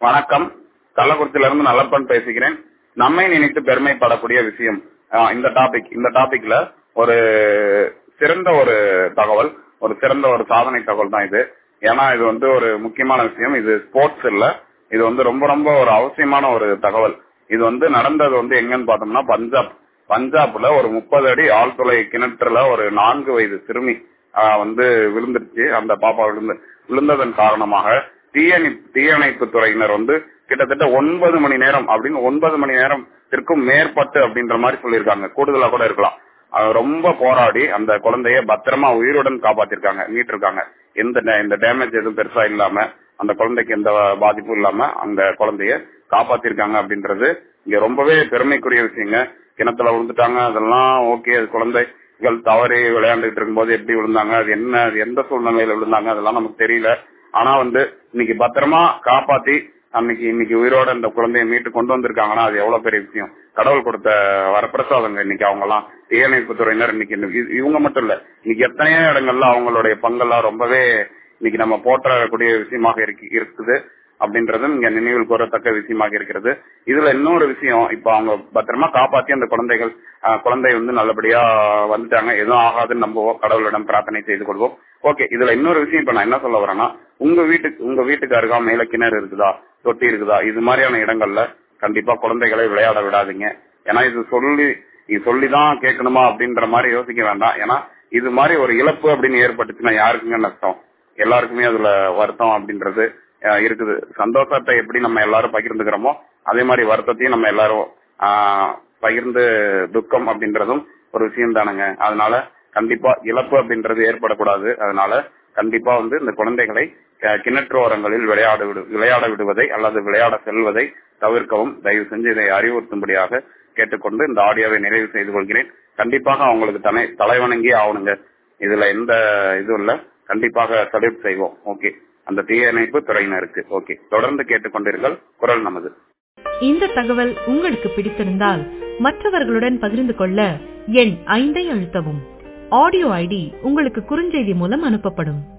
வணக்கம் கள்ளக்குறிச்சியிலிருந்து நல்லப்பன் பேசுகிறேன் நம்மை நினைத்து பெருமைப்படக்கூடிய விஷயம் ஆஹ் இந்த டாபிக் இந்த டாபிக்ல ஒரு சிறந்த ஒரு தகவல் ஒரு சிறந்த ஒரு சாதனை தகவல் தான் இது ஏன்னா இது வந்து ஒரு முக்கியமான விஷயம் இது ஸ்போர்ட்ஸ் இல்ல இது வந்து ரொம்ப ரொம்ப ஒரு அவசியமான ஒரு தகவல் இது வந்து நடந்தது வந்து எங்கன்னு பார்த்தோம்னா பஞ்சாப் பஞ்சாப்ல ஒரு முப்பது அடி ஆழ்துளை கிணற்றுல ஒரு நான்கு வயது சிறுமி ஆஹ் வந்து விழுந்துருச்சு அந்த பாப்பா விழுந்து விழுந்ததன் காரணமாக தீயணை தீயணைப்பு துறையினர் வந்து கிட்டத்தட்ட ஒன்பது மணி நேரம் அப்படின்னு ஒன்பது மணி நேரத்திற்கும் மேற்பட்டு அப்படின்ற மாதிரி சொல்லியிருக்காங்க கூடுதலா கூட இருக்கலாம் அது ரொம்ப போராடி அந்த குழந்தைய பத்திரமா உயிருடன் காப்பாத்திருக்காங்க மீட்டிருக்காங்க எந்த டே- இந்த டேமேஜ் எதுவும் பெருசா இல்லாம அந்த குழந்தைக்கு எந்த பாதிப்பும் இல்லாம அந்த குழந்தைய காப்பாத்திருக்காங்க அப்படின்றது இங்க ரொம்பவே பெருமைக்குரிய விஷயங்க கிணத்துல விழுந்துட்டாங்க அதெல்லாம் ஓகே அது குழந்தைகள் தவறி விளையாண்டுகிட்டு இருக்கும்போது எப்படி விழுந்தாங்க அது என்ன அது எந்த சூழ்நிலையில விழுந்தாங்க அதெல்லாம் நமக்கு தெரியல ஆனா வந்து இன்னைக்கு பத்திரமா காப்பாத்தி அன்னைக்கு இன்னைக்கு உயிரோட இந்த குழந்தையை மீட்டு கொண்டு வந்திருக்காங்கன்னா அது எவ்வளவு பெரிய விஷயம் கடவுள் கொடுத்த வரப்பிரசாதங்க இன்னைக்கு அவங்க எல்லாம் தீயணைப்பு துறையினர் இன்னைக்கு இந்த- இ- இவங்க மட்டும் இல்ல இன்னைக்கு எத்தனையோ இடங்கள்ல அவங்களுடைய பங்கெல்லாம் ரொம்பவே இன்னைக்கு நம்ம போற்றக்கூடிய விஷயமாக இருக்கு இருக்குது அப்படின்றதும் இங்க நினைவில் கூறத்தக்க விஷயமாக இருக்கிறது இதுல இன்னொரு விஷயம் இப்ப அவங்க பத்திரமா காப்பாத்தி அந்த குழந்தைகள் ஆஹ், குழந்தை வந்து நல்லபடியா வந்துட்டாங்க எதுவும் ஆகாதுன்னு நம்புவோம் கடவுளிடம் பிரார்த்தனை செய்து கொள்வோம் ஓகே இதுல இன்னொரு விஷயம் இப்ப நான் என்ன சொல்ல வரேன்னா உங்க வீட்டுக்கு உங்க வீட்டுக்கு அருகாமையில கிணறு இருக்குதா தொட்டி இருக்குதா இது மாதிரியான இடங்கள்ல கண்டிப்பா குழந்தைகளை விளையாட விடாதீங்க ஏன்னா இது சொல்லி இது சொல்லிதான் கேட்கணுமா அப்படின்ற மாதிரி யோசிக்க வேண்டாம் ஏன்னா இது மாதிரி ஒரு இழப்பு அப்படின்னு ஏற்பட்டுச்சுன்னா யாருக்குங்க நஷ்டம் எல்லாருக்குமே அதுல வருத்தம் அப்படின்றது அஹ், இருக்குது சந்தோஷத்தை எப்படி நம்ம எல்லாரும் பகிர்ந்துக்கிறோமோ அதே மாதிரி வருத்தத்தையும் நம்ம எல்லாரும் ஆஹ், பகிர்ந்து துக்கம் அப்படின்றதும் ஒரு விஷயம் தானுங்க அதனால கண்டிப்பா இழப்பு அப்படின்றது ஏற்படக்கூடாது அதனால கண்டிப்பா வந்து இந்த குழந்தைகளை அஹ், கிணற்று ஓரங்களில் விளையாட விடு விளையாட விடுவதை அல்லது விளையாட செல்வதை தவிர்க்கவும் தயவு செஞ்சு இதை அறிவுறுத்தும்படியாக கேட்டுக்கொண்டு இந்த ஆடியோவை நிறைவு செய்து கொள்கிறேன் கண்டிப்பாக அவங்களுக்கு தலை தலைவணங்கி ஆகணுங்க இதுல எந்த இதுவும் இல்ல கண்டிப்பாக சல்யூட் செய்வோம் ஓகே அந்த தீயணைப்பு துறையினருக்கு ஓகே தொடர்ந்து கேட்டுக்கொண்டீர்கள் குரல் நமது இந்த தகவல் உங்களுக்கு பிடித்திருந்தால் மற்றவர்களுடன் பகிர்ந்து கொள்ள எண் ஐந்தை அழுத்தவும் ஆடியோ ஐடி உங்களுக்கு குறுஞ்செய்தி மூலம் அனுப்பப்படும்